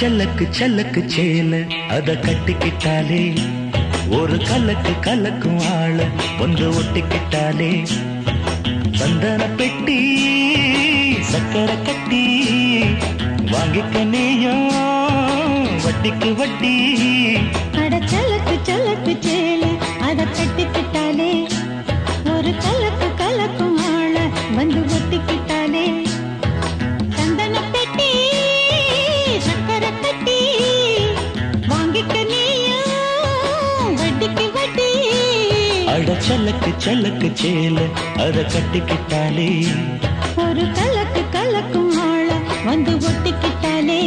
செல்லக்கு செல்லக்கு சேல அத கட்டிக்கிட்டாலே ஒரு கலக்கு கலக்கும் ஆள வந்து ஒட்டிக்கிட்டாலே சந்தன பெட்டி சக்கரை கட்டி வாங்கிக்க நீயும் வட்டிக்கு வட்டி அட சலக்கு சலக்கு சேல அத கட்டிக்கிட்டாலே ஒரு கலக்கு கலக்கும் ஆள வந்து ஒட்டிக்கிட்டாலே சந்தன பெட்டி சக்கரை கட்டி வாங்கிக்க நீயும் வட்டிக்கு வட்டி அட செல்லக்கு செல்லக்கு சேல அத கட்டிக்கிட்டாலே ஒரு கலக்கு கலக்கும் ஆள வந்து ஒட்டிக்கிட்டாலே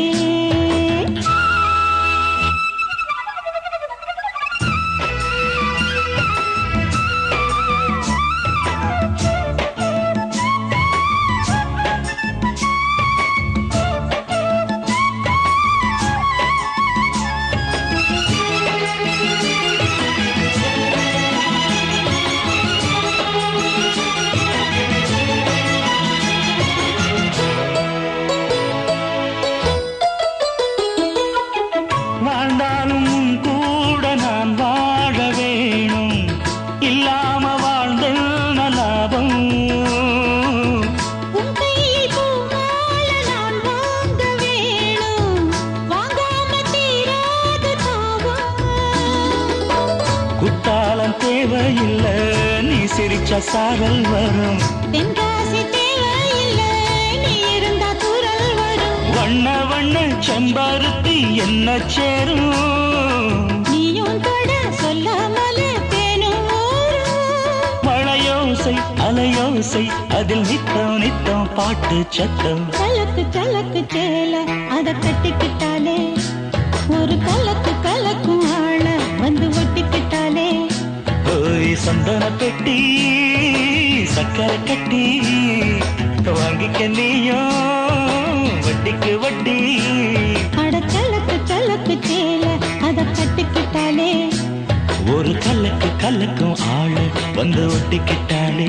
வாழ்ந்தாலும் உன் கூட நான் வாழ வேணும் இல்லாம வாழ்ந்தென்ன லாபம் உன் கையில் பூமால நான் வாங்க வேணும் வாங்காம தீராத தாகம் குத்தாலம் தேவையில்லை நீ சிரிச்ச சாரல் வரும் தென்காசி தேவையில்லை நீ இருந்தா குரல் வரும் வண்ண வண்ண செம்பருத்தி என்ன சேரும் நீயும் தொட சொல்லாமல தேனும் ஊரும் மழையோசை அலையோசை அதில் நித்தம் நித்தம் பாட்டு சத்தம் கலக்கு கலக்கு சேல அத கட்டிக்கிட்டாலே ஒரு கலக்கு கலக்கும் ஆள வந்து ஒட்டிக்கிட்டாலே ஓய் சந்தன பெட்டி சக்கரை கட்டி வாங்கிக்க நீயும் வட்டிக்கு வட்டி அட கலக்கு கலக்கு சேல அத கட்டிக்கிட்டாலே ஒரு கலக்கு கலக்கும் ஆளு வந்து ஒட்டிக்கிட்டாலே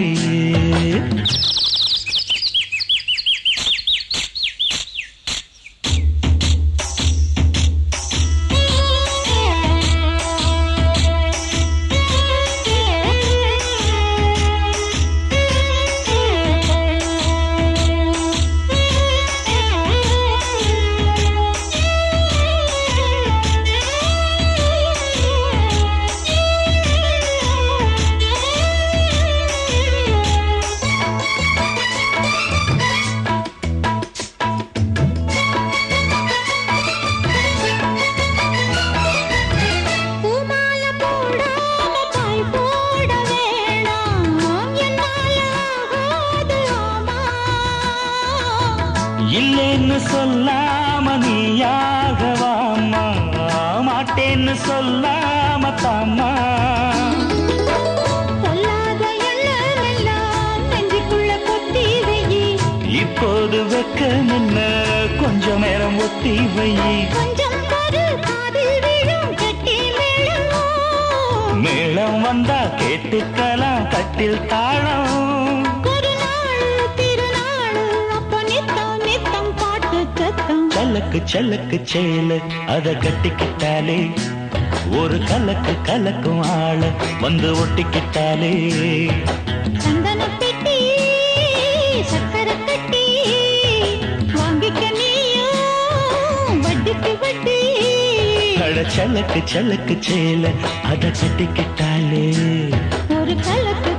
பூமால போடாம பாய் போட வேணாம் என்னால ஆகாது ஆமா இல்லைன்னு சொல்லாம நீயாகவாமா மாட்டேன்னு சொல்லாம தாமா சொல்லாத எண்ணமெல்லாம் நெஞ்சுக்குள்ள கொட்டி வையி இப்போது வெக்க நின்ன கொஞ்ச நேரம் ஒத்தி வை கொஞ்சம் ஒரு காதில் விழும் கட்டி மேளம் மேளம் வந்தா கேட்டுக்கலாம் கட்டில் தாளம் ஒரு நாள் திருநாள் அப்ப நித்தம் நித்தம் பாட்டு சத்தம் சலக்கு சலக்கு சேல அத கட்டிக்கிட்டாலே ஒரு கலக்கு கலக்கும் ஆள வந்து ஒட்டிக்கிட்டாலே சந்தன பெட்டி சக்கரை கட்டி வாங்கிக்க நீயும் வட்டிக்கு வட்டி அட சலக்கு சலக்கு சேல அத கட்டிக்கிட்டாலே ஒரு கலக்கு